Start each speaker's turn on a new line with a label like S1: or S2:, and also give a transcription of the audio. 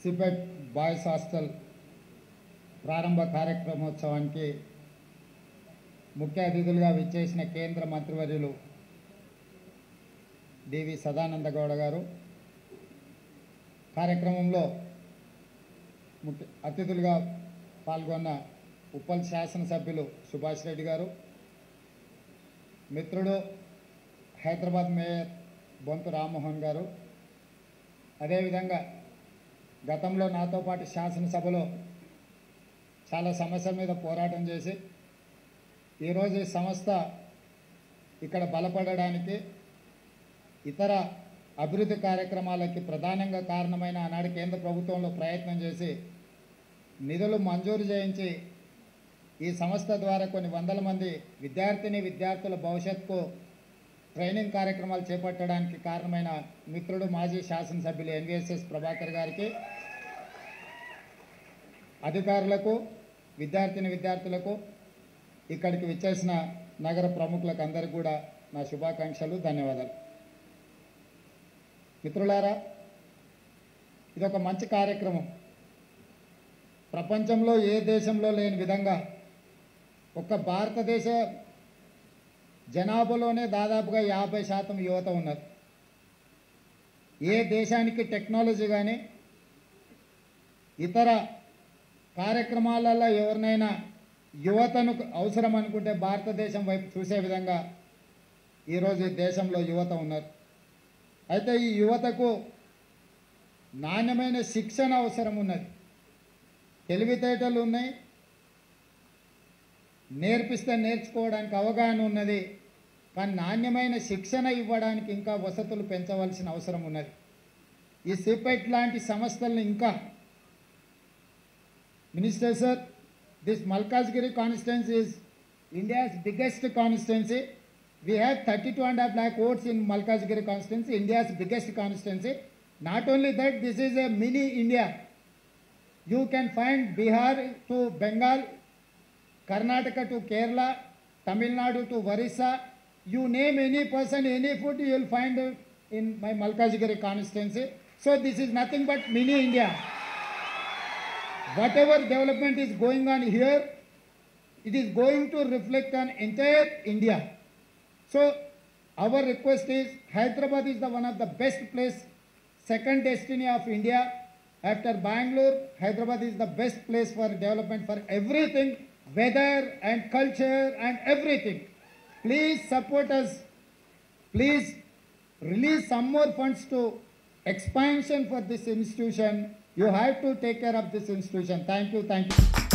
S1: CIPET boys hostel ప్రారంభ కార్యక్రమోత్సవానికి ముఖ్య అతిథులుగా విచ్చేసిన కేంద్ర మంత్రివర్యులు డివి సదానంద గౌడ గారు కార్యక్రమంలో ముఖ్య అతిథులుగా పాల్గొన్న ఉప్పల్ శాసనసభ్యులు సుభాష్ రెడ్డి గారు మిత్రుడు హైదరాబాద్ మేయర్ బొంతు రామ్మోహన్ గారు అదేవిధంగా గతంలో నాతో పాటు శాసనసభలో చాలా సమస్యల మీద పోరాటం చేసి ఈరోజు ఈ సంస్థ ఇక్కడ బలపడడానికి ఇతర అభివృద్ధి కార్యక్రమాలకి ప్రధానంగా కారణమైన ఆనాడు కేంద్ర ప్రభుత్వంలో ప్రయత్నం చేసి నిధులు మంజూరు చేయించి ఈ సంస్థ ద్వారా కొన్ని వందల మంది విద్యార్థిని విద్యార్థుల భవిష్యత్తుకు ట్రైనింగ్ కార్యక్రమాలు చేపట్టడానికి కారణమైన మిత్రుడు మాజీ శాసనసభ్యులు ఎన్విఎస్ఎస్ ప్రభాకర్ గారికి అధికారులకు విద్యార్థిని విద్యార్థులకు ఇక్కడికి విచ్చేసిన నగర ప్రముఖులకు అందరికీ కూడా నా శుభాకాంక్షలు ధన్యవాదాలు మిత్రులారా ఇది ఒక మంచి కార్యక్రమం ప్రపంచంలో ఏ దేశంలో లేని విధంగా ఒక్క భారతదేశ జనాభాలోనే దాదాపుగా యాభై శాతం యువత ఉన్నారు ఏ దేశానికి టెక్నాలజీ కానీ ఇతర కార్యక్రమాలలో ఎవరినైనా యువతను అవసరం అనుకుంటే భారతదేశం వైపు చూసే విధంగా ఈరోజు ఈ దేశంలో యువత ఉన్నారు అయితే ఈ యువతకు నాణ్యమైన శిక్షణ అవసరం ఉన్నది తెలివితేటలు ఉన్నాయి నేర్పిస్తే నేర్చుకోవడానికి అవగాహన ఉన్నది కానీ నాణ్యమైన శిక్షణ ఇవ్వడానికి ఇంకా వసతులు పెంచవలసిన అవసరం ఉన్నది ఈ సిపెట్ లాంటి సంస్థలను ఇంకా minister sir this Malkajgiri constituency is India's biggest constituency. We have 32 and a half lakh votes in Malkajgiri constituency, India's biggest constituency. Not only that, this is a mini India. You can find Bihar to Bengal, Karnataka to Kerala, Tamil Nadu to Orissa. You name any person, any food, you will find it in my Malkajgiri constituency. So this is nothing but mini India. Whatever development is going on here, it is going to reflect on entire India. So our request is Hyderabad is the one of the best place, second destiny of India. After Bangalore, Hyderabad is the best place for development for everything, weather and culture and everything. Please support us. Please release some more funds to expansion for this institution. You have to take care of this institution. Thank you. Thank you.